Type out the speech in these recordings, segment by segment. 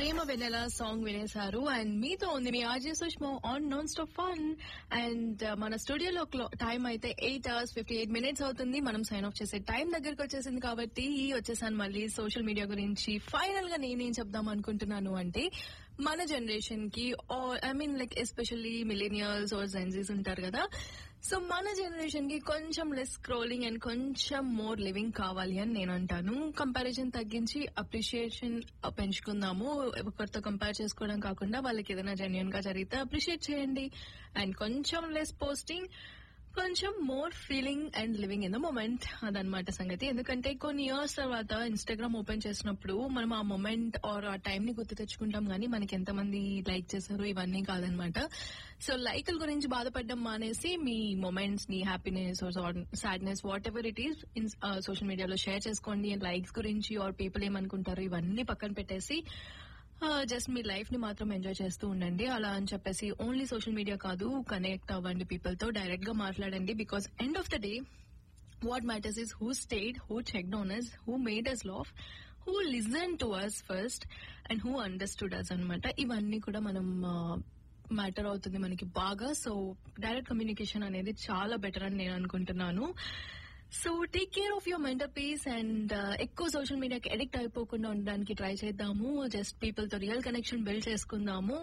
Prema Vennela song వినేశారు and మీతో ఉంది మీ RJ Sushmo on non stop fun and మన స్టూడియోలో టైం అయితే eight hours fifty eight minutes అవుతుంది మనం సైన్ ఆఫ్ చేసే టైం దగ్గరకు వచ్చేసింది కాబట్టి వచ్చేసాను మళ్ళీ సోషల్ మీడియా గురించి ఫైనల్ గా నేనేం చెప్దాం అనుకుంటున్నాను అంటే మన జనరేషన్ కి I mean like especially millennials or Gen Zs ఉంటారు కదా సో మన జనరేషన్ కి కొంచెం లెస్ స్క్రోలింగ్ అండ్ కొంచెం మోర్ లివింగ్ కావాలి అని నేను అంటాను కంపారిజన్ తగ్గించి అప్రిషియేషన్ పెంచుకుందాము ఒకరితో కంపేర్ చేసుకోవడం కాకుండా వాళ్ళకి ఏదైనా జెన్యున్ గా జరిగితే అప్రిషియేట్ చేయండి అండ్ కొంచెం లెస్ పోస్టింగ్ కొంచెం more feeling and living in the moment అదనమాట సంగతి ఎందుకంటే కొన్ని ఇయర్స్ తర్వాత ఇన్స్టాగ్రామ్ ఓపెన్ చేసినప్పుడు మనం ఆ మూమెంట్ ఆర్ ఆ టైం ని గుర్తు తెచ్చుకుంటాం కానీ మనకి ఎంతమంది లైక్ చేశారు ఇవన్నీ కాదనమాట సో లైక్ల గురించి బాధపడడం మానేసి మీ మూమెంట్స్ ని happiness sadness whatever it is social మీడియాలో షేర్ చేసుకోండి లైక్స్ గురించి ఆర్ పీపుల్ ఏమనుకుంటారు ఇవన్నీ పక్కన పెట్టేసి జస్ట్ మీ లైఫ్ ని మాత్రం ఎంజాయ్ చేస్తూ ఉండండి అలా అని చెప్పేసి ఓన్లీ సోషల్ మీడియా కాదు కనెక్ట్ అవ్వండి పీపుల్ తో డైరెక్ట్ గా మాట్లాడండి because end of the day what matters is who stayed who check on us who made us laugh who listen to us first and who understood us అనమాట ఇవన్నీ కూడా మనం matter అవుతుంది మనకి బాగా సో డైరెక్ట్ కమ్యూనికేషన్ అనేది చాలా better అని నేను అనుకుంటున్నాను so take care of your mental peace and ఎక్కువ సోషల్ మీడియాకి అడిక్ట్ అయిపోకుండా ఉండడానికి ట్రై చేద్దాము జస్ట్ పీపుల్ తో రియల్ కనెక్షన్ బిల్డ్ చేసుకుందాము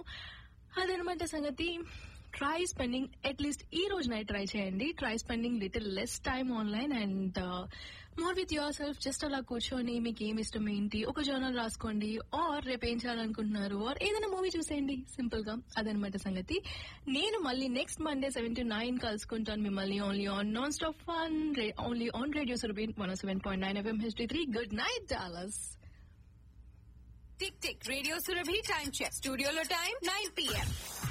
అదనమాట సంగతి ట్రై స్పెండింగ్ అట్లీస్ట్ ఈ రోజు నైట్ ట్రై చేయండి try spending little less time online and more with yourself just అలా కూర్చొని మీకు ఏమి ఇష్టం ఏంటి ఒక జర్నల్ రాసుకోండి ఆర్ రేపు ఏం చేయాలనుకుంటున్నారు ఆర్ ఏదైనా మూవీ చూసేయండి సింపుల్ గా అదనమాట సంగతి నేను మళ్ళీ next Monday seven to nine కలుసుకుంటాను మిమ్మల్ని only on non stop fun only on radio సురబీన్ one seven point nine FM history three good night Dallas tick tick radio Surabhi time check స్టూడియోలో టైం నైన్ పిఎం